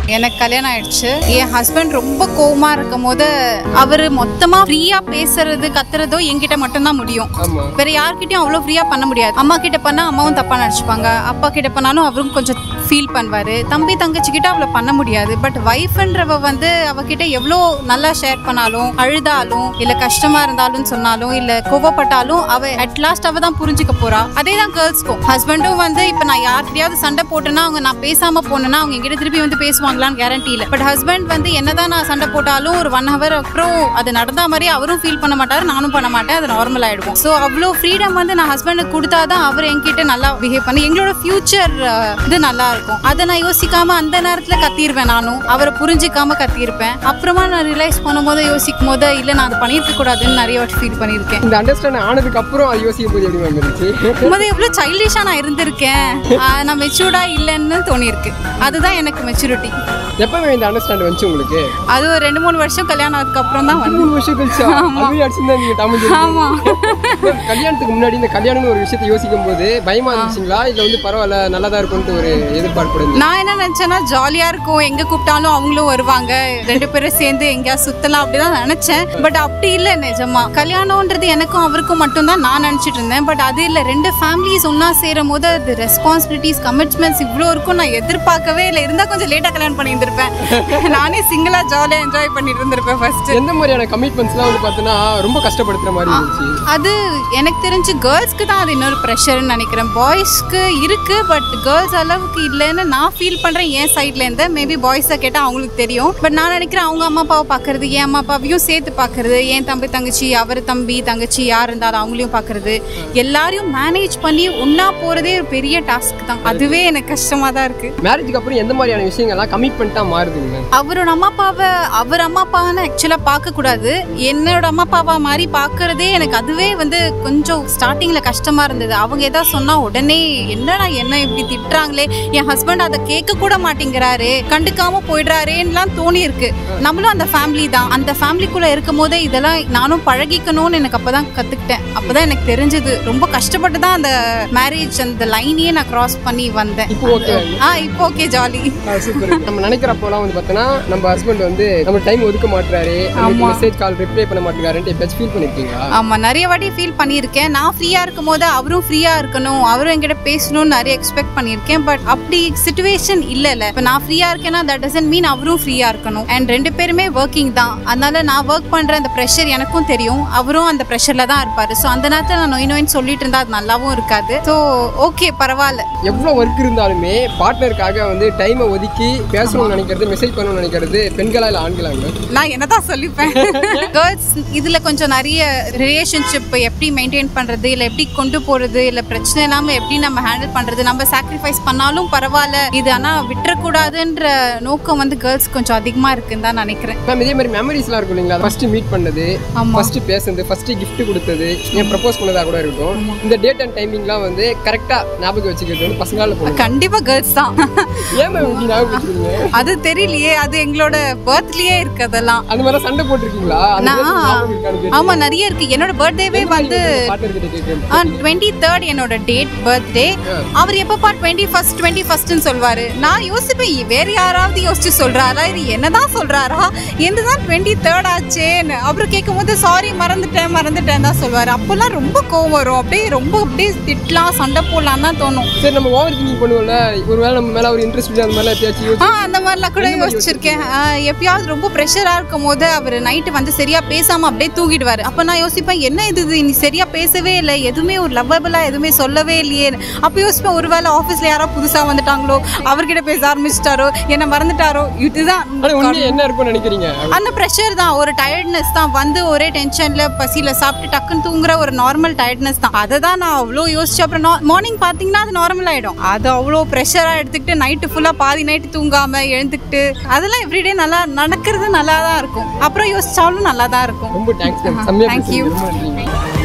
எனக்கு கல்யாணம் ஆயிடுச்சு என் ஹஸ்பண்ட் ரொம்ப கோவமா இருக்கும் போது அவர் மொத்தமா ஃப்ரீயா பேசுறது கத்துறதோ என்கிட்ட மட்டும்தான் முடியும் ஆமா வேற யார்கிட்டயும் அவ்வளோ ஃப்ரீயா பண்ண முடியாது அம்மா கிட்ட பண்ணா அம்மாவும் தப்பா நினைச்சுப்பாங்க அப்பா கிட்ட பண்ணாலும் அவரும் கொஞ்சம் ஃபீல் பண்ணுவாரு தம்பி தங்கச்சி கிட்ட அவ்வளோ பண்ண முடியாது பட் ஒய்ஃப்ன்றவ வந்து அவகிட்ட எவ்வளோ நல்லா ஷேர் பண்ணாலும் அழுதாலும் இல்ல கஷ்டமா இருந்தாலும் சொன்னாலும் இல்ல கோவப்பட்டாலும் அவ அட் லாஸ்ட் அவ தான் புரிஞ்சுக்க போறா அதே தான் கேர்ள்ஸ்க்கும் ஹஸ்பண்டும் வந்து இப்ப நான் யார்கிட்டயாவது சண்டை போட்டேன்னா அவங்க நான் பேசாம போனேன்னா அவங்க எங்கிட்ட திருப்பி வந்து பேசுவாங்களான்னு கேரண்டி இல்லை பட் ஹஸ்பண்ட் வந்து என்னதான் நான் சண்டை போட்டாலும் ஒரு ஒன் ஹவர் அப்புறம் அது நடந்த மாதிரி அவரும் ஃபீல் பண்ண மாட்டாரு நானும் பண்ண மாட்டேன் அது நார்மல் ஆயிடும் ஸோ அவ்வளோ ஃப்ரீடம் வந்து நான் ஹஸ்பண்டுக்கு கொடுத்தாதான் அவர் என்கிட்ட நல்லா பிஹேவ் பண்ணி எங்களோட ஃபியூச்சர் இது நல்லா இருக்கும் அதை நான் யோசிக்காம அந்த நேரத்தில் கத்திருவேன் நானும் அவரை புரிஞ்சிக்காம கத்திருப்பேன் அப்புறமா நான் ரியலைஸ் பண்ணும்போது யோசிக்கும் போது இல்லை நான் அதை பண்ணியிருக்க கூடாதுன்னு நிறைய வாட்டி ஃபீல் பண்ணியிருக்கேன் இந்த அண்டர்ஸ்டாண்ட் ஆனதுக்கு அப்புறம் அது யோசிக்கும் போது எப்படி மேம் இருந்துச்சு போது எவ்வளோ சைல்டிஷாக நான் இருந்திருக்கேன் ஆஹ் நான் மெச்சூர்டா இல்லைன்னு தோணியிருக்கு அதுதான் எனக்கு மெச்சூரிட்டி எப்போ மேம் இந்த அண்டர்ஸ்டாண்ட் வந்துச்சு உங்களுக்கு அது ஒரு ரெண்டு மூணு வருஷம் கல்யாணம் ஆனதுக்கு அப்புறம் தான் வந்து மூணு வருஷம் கழிச்சா அதுவே அடிச்சுதான் நீங்க தமிழ் ஆமா கல்யாணத்துக்கு முன்னாடி இந்த கல்யாணம்னு ஒரு விஷயத்தை யோசிக்கும் போது பயமா இருந்துச்சுங்களா இல்ல வந்து பரவாயில்ல நல்லா தான் இருக்கும்னு ஒரு எதிர்பார்ப்பு இருந்துச்சு நான் என்ன நினைச்சேன்னா ஜாலியா இருக்கும் எங்க கூப்பிட்டாலும் அவங்களும் வருவாங்க ரெண்டு பேரும் சேர்ந்து எங்கேயா சுத்தலாம் அப்படிதான் நினைச்சேன் பட் அப்படி இல்ல நிஜமா கல்யாணம்ன்றது எனக்கும் அவருக்கும் மட்டும்தான் நான் நினைச்சிட்டு இருந்தேன் பட் அது இல்ல ரெண்டு ஃபேமிலிஸ் ஒன்னா சேரும் போது அது ரெஸ்பான்சிபிலிட்டிஸ் கமிட்மெண்ட்ஸ் இவ்வளோ இருக்கும் நான் எதிர்பார்க்கவே இல்லை இருந்தா கொஞ்சம் லேட்டா கல்யாணம் பண்ணி இருந்திருப்பேன் நானே சிங்கிளா ஜாலியா என்ஜாய் பண்ணிட்டு இருந்திருப்பேன் ஃபர்ஸ்ட் எந்த மாதிரியான கமிட்மெண்ட்ஸ்லாம் வந்து பார்த்தோன்னா ரொம்ப கஷ்டப்படுத்துற மாதிரி இருந்துச்சு அது எனக்கு தெரிஞ்சு கேர்ள்ஸ்க்கு தான் அது இன்னொரு ப்ரெஷர்னு நினைக்கிறேன் பாய்ஸ்க்கு இருக்கு பட் கேர்ள்ஸ் அளவுக்கு இல்லைன்னு நான் ஃபீல் பண்றேன் என் சைட்ல இருந்து மேபி பாய்ஸை கேட்டால் அவங்களுக்கு தெரியும் பட் நான் நினைக்கிறேன் அவங்க அம்மா அப்பாவை பார்க்கறது என் அம்மா அப்பாவையும் சேர்த்து பார்க்கறது என் தம்பி தங்கச்சி அவர் தம்பி தங்கச்சி யார் இருந்தாலும் அவங்களையும் பார்க்கறது எல்லாரையும் மேனேஜ் பண்ணி ஒண்ணா போறதே ஒரு பெரிய டாஸ்க் தான் அதுவே எனக்கு கஷ்டமா தான் இருக்கு மேரேஜுக்கு அப்புறம் எந்த மாதிரியான விஷயங்கள்லாம் கமிட்மெண்ட்டாக மாறுதுங்க அவரோட அம்மா அப்பாவை அவர் அம்மா அப்பான்னு ஆக்சுவலாக பார்க்கக்கூடாது என்னோட அம்மா அப்பாவா மாதிரி பார்க்கறதே எனக்கு அதுவே வந்து கொஞ்சம் ஸ்டார்டிங்கில் கஷ்டமாக இருந்தது அவங்க எதாவது சொன்னால் உடனே என்னடா என்ன இப்படி திட்டுறாங்களே என் ஹஸ்பண்ட் அதை கேட்க கூட மாட்டேங்கிறாரு கண்டுக்காம போயிடுறாரேன்னுலாம் தோணி இருக்கு நம்மளும் அந்த ஃபேமிலி தான் அந்த ஃபேமிலிக்குள்ளே இருக்கும் போதே இதெல்லாம் நானும் பழகிக்கணும்னு எனக்கு அப்போ தான் கற்றுக்கிட்டேன் அப்போ தான் எனக்கு தெரிஞ்சது ரொம்ப கஷ்டப்பட்டு தான் அந்த மேரேஜ் அந்த லைனையே நான் கிராஸ் பண்ணி வந்தேன் இப்போ ஓகே ஆ இப்போ ஓகே ஜாலி சூப்பர் நம்ம நினைக்கிறப்போலாம் வந்து பார்த்தோன்னா நம்ம ஹஸ்பண்ட் வந்து நம்ம டைம் ஒதுக்க மாட்டாரு மெசேஜ் கால் ரிப்ளை பண்ண மாட்டேங்காருன்ட்டு எப்பயாச்சும் ஃபீல் பண்ணிருக்கீங்களா ஆமா நிறைய வாட்டி ஃபீல் பண்ணியிருக்கேன் நான் ஃப்ரீயா இருக்கும் போது அவரும் ஃப்ரீயா இருக்கணும் அவரும் என்கிட்ட பேசணும்னு நிறைய எக்ஸ்பெக்ட் பண்ணியிருக்கேன் பட் அப்படி சுச்சுவேஷன் இல்லைல்ல இப்போ நான் ஃப்ரீயா இருக்கேன்னா தட் டசன்ட் மீன் அவரும் ஃப்ரீயா இருக்கணும் அண்ட் ரெண்டு பேருமே ஒர்க்கிங் தான் அதனால நான் ஒர்க் பண்ற அந்த ப்ரெஷர் எனக்கும் தெரியும் அவரும் அந்த ப்ரெஷர்ல தான் இருப்பாரு ஸோ அந்த நேரத்தில் நான் நொய் நொயின்னு சொல்லிட்டு இருந்தா அது நல்லாவும் இருக்காது ஸோ ஓகே பரவாயில்ல எவ்வளோ ஒர்க் இருந்தாலுமே பார்ட்னருக்காக வந்து டைமை ஒதுக்கி பேசணும்னு நினைக்கிறது மெசேஜ் பண்ணணும்னு நினைக்கிறது பெண்களா இல்லை ஆண்களாங்க நான் என்னதான் சொல்லிப்பேன் கேர்ள்ஸ் இதுல கொஞ்சம் நிறைய ரிலேஷன்ஷிப் எப்படி மெயின்டைன் பண்றது இல்ல எப்படி கொண்டு போறது இல்ல பிரச்சனை இல்லாம எப்படி நம்ம ஹேண்டில் பண்றது நம்ம சாக்ரிஃபைஸ் பண்ணாலும் பரவாயில்ல இது ஆனா விட்டுறக்கூடாதுன்ற நோக்கம் வந்து கேர்ள்ஸ் கொஞ்சம் அதிகமா இருக்குன்னு தான் நினைக்கிறேன் மேம் இதே மாதிரி மெமரிஸ்லாம் இருக்கும் இல்லைங்களா ஃபர்ஸ்ட் மீட் பண்ணது ஆமா. ஃபர்ஸ்ட் பேசுனது ஃபர்ஸ்ட் gift கொடுத்தது ஏன் ப்ரப்போஸ் பண்ணதா கூட இருக்கட்டும் இந்த டேட் அண்ட் டைமிங்லாம் வந்து கரெக்டா ஞாபகம் வச்சுக்கிறது வந்து பசங்களால போகணும் கண்டிப்பா கேர்ள்ஸ் தான் ஏன் மேம் இப்படி ஞாபகம் வச்சுருக்கீங்க அது தெரியலையே அது எங்களோட பர்த்லயே இருக்கு அதெல்லாம் அந்த மாதிரி சண்டை போட்டிருக்கீங்களா அந்த நான் மாதிரி ஞாபகம் இருக்கான்னு கேட்டு ஆமா நிறைய இருக்கு என்னோட பர்த்டேவே வந்து பார்ட்னர் கிட்ட கேட்குறேன் டுவெண்ட்டி தேர்ட் என்னோட டேட் பர்த்டே அவர் எப்பப்பா டுவெண்ட்டி ஃபர்ஸ்ட் டுவெண்ட்டி ஃபர்ஸ்ட்னு சொல்வாரு நான் யோசிப்பேன் வேற யாராவது யோசிச்சு சொல்றாரா இது என்னதான் சொல்றாரா என்னதான் டுவெண்ட்டி தேர்ட் ஆச்சேன்னு அப்புறம் கேட்கும் போது சாரி மறந்துட்டேன் மறந்துட்டேன் தான் சொல்வாரு அப்போல்லாம் ரொம்ப கோவம் வரும் அப்படியே ரொம்ப அப்படியே திட்டலாம் சண்டை போடலாம் தான் தோணும் சரி நம்ம ஓவர் திங்கிங் பண்ணுவோம்ல ஒருவேளை நம்ம மேல ஒரு இன்ட்ரெஸ்ட் அந்த மாதிரிலாம் எப்பயாச்சும் யோசி- ஆ அந்த மாதிரிலாம் கூட யோசிச்சிருக்கேன் ஆ, எப்பயாவது ரொம்ப ப்ரெஷரா இருக்கும் போது அவர் நைட்டு வந்து சரியா பேசாம அப்படியே தூங்கிடுவாரு அப்ப நான் யோசிப்பேன் என்ன இது இது நீ சரியா பேசவே இல்லை எதுவுமே ஒரு லவ்வபிளா எதுவுமே சொல்லவே இல்லையே அப்ப யோசிப்பேன் ஒருவேளை ஆஃபீஸ்ல யாரோ புதுசா வந்துட்டாங்களோ அவர்கிட்ட பேச ஆரம்பிச்சிட்டாரோ என்ன மறந்துட்டாரோ இதுதான் ஆனா உண்மையா என்ன இருக்கும்னு நினைக்கிறீங்க அந்த ப்ரெஷர் தான் ஒரு டயர்ட்னஸ் தான் வந்து ஒரே டென்ஷன்ல பசியில சாப்பிட்டு டக்குன்னு தூங்குற ஒரு நார்மல் டயர்ட்னஸ் தான் அதை தான் நான் அவ்வளோ யோசிச்சு அப்புறம் மார்னிங் பார்த்தீங்கன்னா அது நார்மல் ஆயிடும் அது அவ்வளோ ப்ரெஷராக எடுத்துக்கிட்டு நைட்டு ஃபுல்லாக பாதி நைட்டு தூங்காம எழுந்துக்கிட்டு அதெல்லாம் எவ்ரிடே நல்லா நடக்கிறது நல்லா தான் இருக்கும் அப்புறம் யோசிச்சாலும் நல்லா தான் இருக்கும் ரொம்ப தேங்க்ஸ் மேம் செம்மையா Thank you. பேசுறீங்க. ரொம்ப நன்றிங்க